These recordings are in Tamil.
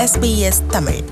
SBS தமிழ்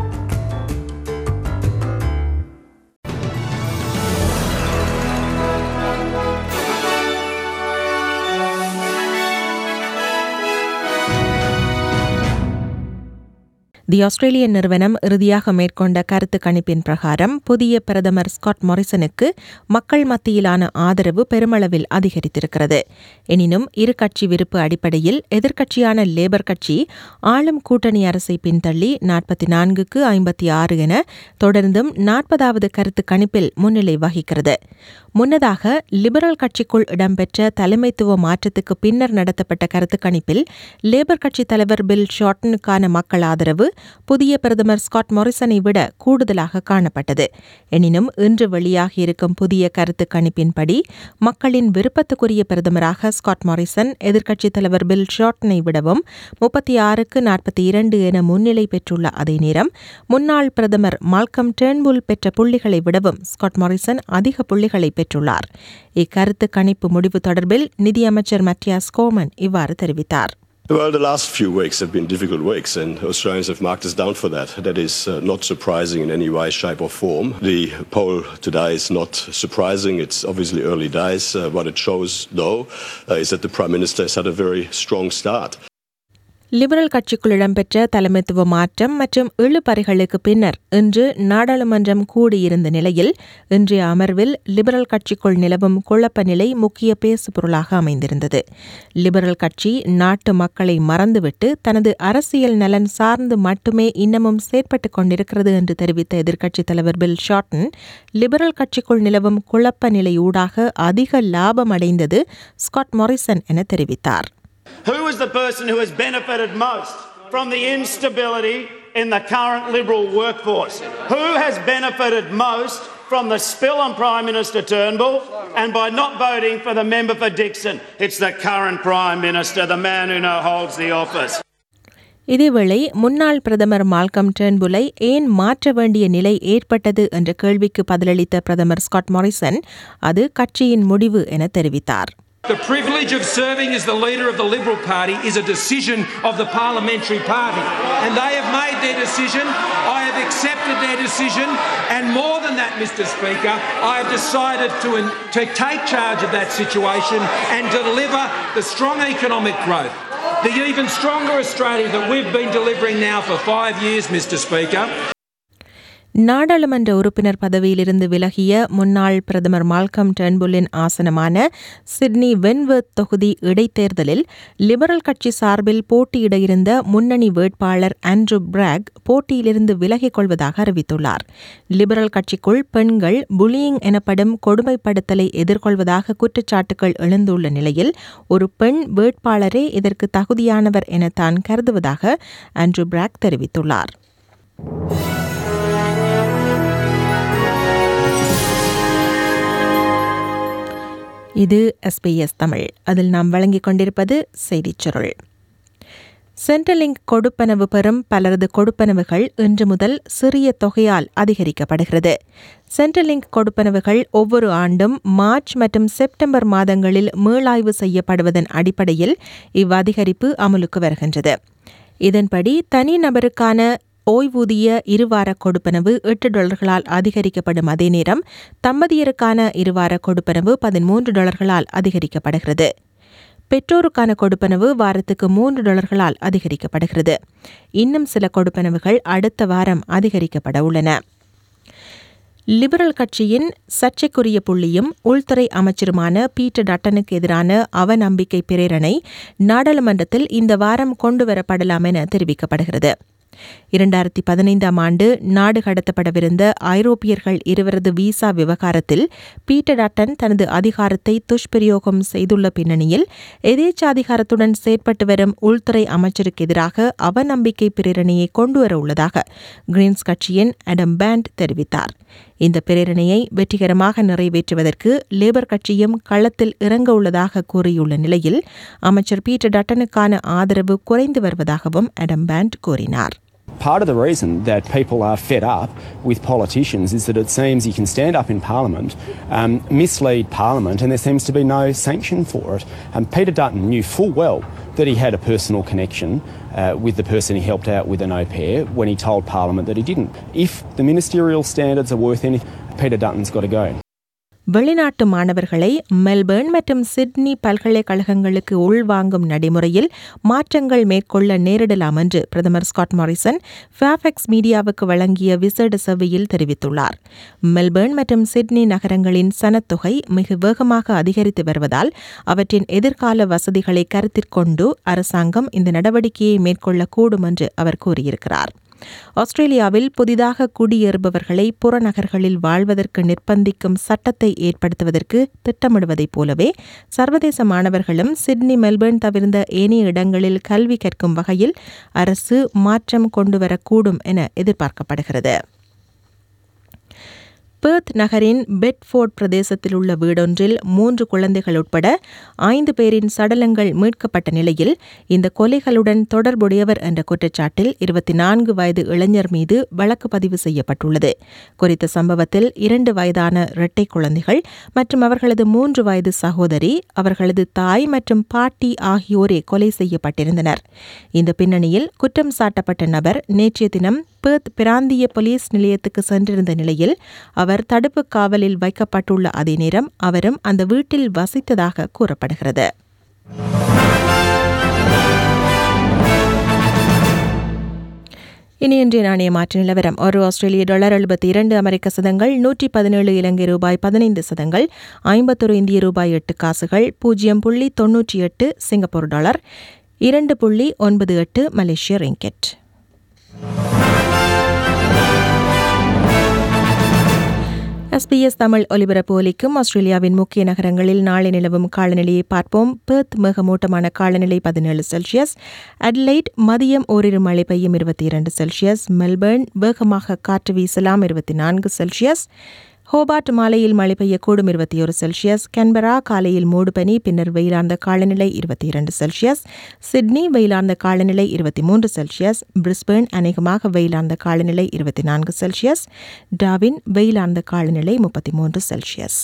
தி ஆஸ்திரேலியன் நிறுவனம் இறுதியாக மேற்கொண்ட கருத்து கணிப்பின் பிரகாரம் புதிய பிரதமர் ஸ்காட் மொரிசனுக்கு மக்கள் மத்தியிலான ஆதரவு பெருமளவில் அதிகரித்திருக்கிறது எனினும் இரு கட்சி விருப்பு அடிப்படையில் எதிர்க்கட்சியான லேபர் கட்சி ஆளும் கூட்டணி அரசை பின்தள்ளி நாற்பத்தி நான்குக்கு ஐம்பத்தி ஆறு என தொடர்ந்தும் நாற்பதாவது கருத்து கணிப்பில் முன்னிலை வகிக்கிறது முன்னதாக லிபரல் கட்சிக்குள் இடம்பெற்ற தலைமைத்துவ மாற்றத்துக்கு பின்னர் நடத்தப்பட்ட கருத்து கணிப்பில் லேபர் கட்சி தலைவர் பில் ஷார்டனுக்கான மக்கள் ஆதரவு புதிய பிரதமர் ஸ்காட் மொரிசனை விட கூடுதலாக காணப்பட்டது எனினும் இன்று வெளியாகியிருக்கும் புதிய கருத்து கணிப்பின்படி மக்களின் விருப்பத்துக்குரிய பிரதமராக ஸ்காட் மொரிசன் எதிர்க்கட்சித் தலைவர் பில் ஷார்டனை விடவும் முப்பத்தி ஆறுக்கு நாற்பத்தி இரண்டு என முன்னிலை பெற்றுள்ள அதே நேரம் முன்னாள் பிரதமர் மால்கம் டேர்ன்புல் பெற்ற புள்ளிகளை விடவும் ஸ்காட் மொரிசன் அதிக புள்ளிகளை பெற்றுள்ளார் இக்கருத்து கணிப்பு முடிவு தொடர்பில் நிதியமைச்சர் மத்தியாஸ் கோமன் இவ்வாறு தெரிவித்தார் Well, the last few weeks have been difficult weeks, and Australians have marked us down for that. That is uh, not surprising in any way, shape, or form. The poll today is not surprising. It's obviously early days. Uh, what it shows, though, uh, is that the Prime Minister has had a very strong start. Liberal கட்சிக்குள் இடம்பெற்ற தலைமைத்துவ மாற்றம் மற்றும் இழுபறிகளுக்கு பின்னர் இன்று நாடாளுமன்றம் கூடியிருந்த நிலையில் இன்றைய அமர்வில் லிபரல் கட்சிக்குள் நிலவும் குழப்ப நிலை முக்கிய பேசுபொருளாக அமைந்திருந்தது லிபரல் கட்சி நாட்டு மக்களை மறந்துவிட்டு தனது அரசியல் நலன் சார்ந்து மட்டுமே இன்னமும் செயற்பட்டுக் கொண்டிருக்கிறது என்று தெரிவித்த எதிர்க்கட்சித் தலைவர் பில் ஷார்டன் லிபரல் கட்சிக்குள் நிலவும் குழப்ப நிலை ஊடாக அதிக லாபம் அடைந்தது ஸ்காட் மொரிசன் என தெரிவித்தார் Who is the person who has benefited most from the instability in the current Liberal workforce? Who has benefited most from the spill on Prime Minister Turnbull and by not voting for the member for Dixon? It's the current Prime Minister, the man who now holds the office. இதேவேளை முன்னாள் பிரதமர் மால்கம் டேர்ன்புலை ஏன் மாற்ற வேண்டிய நிலை ஏற்பட்டது என்ற கேள்விக்கு பதிலளித்த பிரதமர் ஸ்காட் மாரிசன் அது கட்சியின் முடிவு என தெரிவித்தார் The privilege of serving as the leader of the Liberal Party is a decision of the parliamentary party. And they have made their decision. I have accepted their decision. And more than that, Mr. Speaker, I have decided to, to take charge of that situation and deliver the strong economic growth. The even stronger Australia that we've been delivering now for five years, Mr. Speaker. நாடாளுமன்ற உறுப்பினர் பதவியிலிருந்து விலகிய முன்னாள் பிரதமர் மால்கம் டர்ன்புல்லின் ஆசனமான சிட்னி வென்வர்த் தொகுதி இடைத்தேர்தலில் லிபரல் கட்சி சார்பில் போட்டியிட இருந்த முன்னணி வேட்பாளர் ஆண்ட்ரூ பிராக் போட்டியிலிருந்து விலகிக் கொள்வதாக அறிவித்துள்ளார் லிபரல் கட்சிக்குள் பெண்கள் புலியிங் எனப்படும் கொடுமைப்படுத்தலை எதிர்கொள்வதாக குற்றச்சாட்டுகள் எழுந்துள்ள நிலையில் ஒரு பெண் வேட்பாளரே இதற்கு தகுதியானவர் என தான் கருதுவதாக ஆண்ட்ரூ பிராக் தெரிவித்துள்ளார் இது எஸ்பிஎஸ் தமிழ் அதில் நாம் வழங்கிக் கொண்டிருப்பது செய்திச் சுருள் சென்ட்ரலிங்க் கொடுப்பனவு பெறும் பலரது கொடுப்பனவுகள் இன்று முதல் சிறிய தொகையால் அதிகரிக்கப்படுகிறது சென்ட்ரலிங்க் கொடுப்பனவுகள் ஒவ்வொரு ஆண்டும் மார்ச் மற்றும் செப்டம்பர் மாதங்களில் மீளாய்வு செய்யப்படுவதன் அடிப்படையில் இவ்வதிகரிப்பு அமலுக்கு வருகின்றது இதன்படி தனிநபருக்கான ஓய்வூதிய இருவார கொடுப்பனவு எட்டு டாலர்களால் அதிகரிக்கப்படும் அதே நேரம் தம்பதியருக்கான இருவார கொடுப்பனவு பதிமூன்று டாலர்களால் அதிகரிக்கப்படுகிறது பெற்றோருக்கான கொடுப்பனவு வாரத்துக்கு மூன்று டாலர்களால் அதிகரிக்கப்படுகிறது இன்னும் சில கொடுப்பனவுகள் அடுத்த வாரம் அதிகரிக்கப்பட உள்ளன லிபரல் கட்சியின் சர்ச்சைக்குரிய புள்ளியும் உள்துறை அமைச்சருமான பீட்டர் டட்டனுக்கு எதிரான அவநம்பிக்கை பிரேரணை நாடாளுமன்றத்தில் இந்த வாரம் கொண்டுவரப்படலாம் என தெரிவிக்கப்படுகிறது இரண்டாயிரத்தி பதினைந்தாம் ஆண்டு நாடு கடத்தப்படவிருந்த ஐரோப்பியர்கள் இருவரது விசா விவகாரத்தில் பீட்டர் டாட்டன் தனது அதிகாரத்தை துஷ்பிரயோகம் செய்துள்ள பின்னணியில் எதேச்சாதிகாரத்துடன் செயற்பட்டு வரும் உள்துறை அமைச்சருக்கு எதிராக அவநம்பிக்கை பிரேரணையை கொண்டுவர உள்ளதாக கிரீன்ஸ் கட்சியின் அடம் பேண்ட் தெரிவித்தார் இந்த பிரேரணையை வெற்றிகரமாக நிறைவேற்றுவதற்கு லேபர் கட்சியும் களத்தில் இறங்க உள்ளதாக கூறியுள்ள நிலையில் அமைச்சர் பீட்டர் டட்டனுக்கான ஆதரவு குறைந்து வருவதாகவும் அடம் பேண்ட் கூறினார் part of the reason that people are fed up with politicians is that it seems you can stand up in Parliament, um, mislead Parliament, and there seems to be no sanction for it. And Peter Dutton knew full well that he had a personal connection uh, with the person he helped out with an au pair when he told Parliament that he didn't. If the ministerial standards are worth anything, Peter Dutton's got to go. வெளிநாட்டு மாணவர்களை மெல்பர்ன் மற்றும் சிட்னி பல்கலைக்கழகங்களுக்கு உள்வாங்கும் நடைமுறையில் மாற்றங்கள் மேற்கொள்ள நேரிடலாம் என்று பிரதமர் ஸ்காட் மாரிசன் ஃபேஃபெக்ஸ் மீடியாவுக்கு வழங்கிய விசேட செவ்வியில் தெரிவித்துள்ளார் மெல்பர்ன் மற்றும் சிட்னி நகரங்களின் சனத்தொகை மிக வேகமாக அதிகரித்து வருவதால் அவற்றின் எதிர்கால வசதிகளை கருத்திற்கொண்டு அரசாங்கம் இந்த நடவடிக்கையை மேற்கொள்ளக்கூடும் என்று அவர் கூறியிருக்கிறார் ஆஸ்திரேலியாவில் புதிதாக குடியேறுபவர்களை புறநகர்களில் வாழ்வதற்கு நிர்பந்திக்கும் சட்டத்தை ஏற்படுத்துவதற்கு திட்டமிடுவதைப் போலவே சர்வதேச மாணவர்களும் சிட்னி மெல்பர்ன் தவிர்ந்த ஏனைய இடங்களில் கல்வி கற்கும் வகையில் அரசு மாற்றம் கொண்டுவரக்கூடும் என எதிர்பார்க்கப்படுகிறது பெர்த் நகரின் பெட்ஃபோர்ட் பிரதேசத்தில் உள்ள வீடொன்றில் மூன்று குழந்தைகள் உட்பட ஐந்து பேரின் சடலங்கள் மீட்கப்பட்ட நிலையில் இந்த கொலைகளுடன் தொடர்புடையவர் என்ற குற்றச்சாட்டில் இருபத்தி நான்கு வயது இளைஞர் மீது வழக்கு பதிவு செய்யப்பட்டுள்ளது குறித்த சம்பவத்தில் இரண்டு வயதான இரட்டை குழந்தைகள் மற்றும் அவர்களது மூன்று வயது சகோதரி அவர்களது தாய் மற்றும் பாட்டி ஆகியோரே கொலை செய்யப்பட்டிருந்தனர் இந்த பின்னணியில் குற்றம் சாட்டப்பட்ட நபர் நேற்றைய தினம் பெர்த் பிராந்திய போலீஸ் நிலையத்துக்கு சென்றிருந்த நிலையில் அவர் தடுப்பு காவலில் வைக்கப்பட்டுள்ள அதே நேரம் அவரும் அந்த வீட்டில் வசித்ததாக கூறப்படுகிறது இனி இன்றைய நாணய மாற்று நிலவரம் ஒரு ஆஸ்திரேலிய டாலர் எழுபத்தி இரண்டு அமெரிக்க சதங்கள் நூற்றி பதினேழு இலங்கை ரூபாய் பதினைந்து சதங்கள் ஐம்பத்தொரு இந்திய ரூபாய் எட்டு காசுகள் பூஜ்ஜியம் புள்ளி தொன்னூற்றி எட்டு சிங்கப்பூர் டாலர் இரண்டு புள்ளி ஒன்பது எட்டு மலேசிய ரிங்கெட் எஸ்பிஎஸ் தமிழ் ஒலிபரப்பு ஒலிக்கும் ஆஸ்திரேலியாவின் முக்கிய நகரங்களில் நாளை நிலவும் காலநிலையை பார்ப்போம் பெர்த் மேகமூட்டமான காலநிலை பதினேழு செல்சியஸ் அட்லைட் மதியம் ஓரிரு மழை பெய்யும் இருபத்தி இரண்டு செல்சியஸ் மெல்பர்ன் வேகமாக காற்று வீசலாம் இருபத்தி நான்கு செல்சியஸ் ஹோபார்ட் மாலையில் மழை பெய்யக்கூடும் இருபத்தி ஒரு செல்சியஸ் கன்பரா காலையில் மூடுபனி பின்னர் வெயிலார்ந்த காலநிலை இருபத்தி இரண்டு செல்சியஸ் சிட்னி வெயிலார்ந்த காலநிலை இருபத்தி மூன்று செல்சியஸ் பிரிஸ்பேர்ன் அநேகமாக வெயிலார்ந்த காலநிலை இருபத்தி நான்கு செல்சியஸ் டாவின் வெயிலார்ந்த காலநிலை முப்பத்தி மூன்று செல்சியஸ்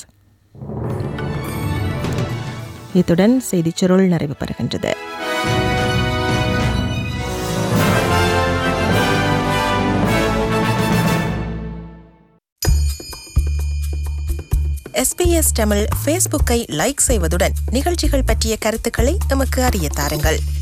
இத்துடன் செய்திச் சுருள் நிறைவு பெறுகின்றது எஸ்பிஎஸ் தமிழ் ஃபேஸ்புக்கை லைக் செய்வதுடன் நிகழ்ச்சிகள் பற்றிய கருத்துக்களை எமக்கு அறிய தாருங்கள்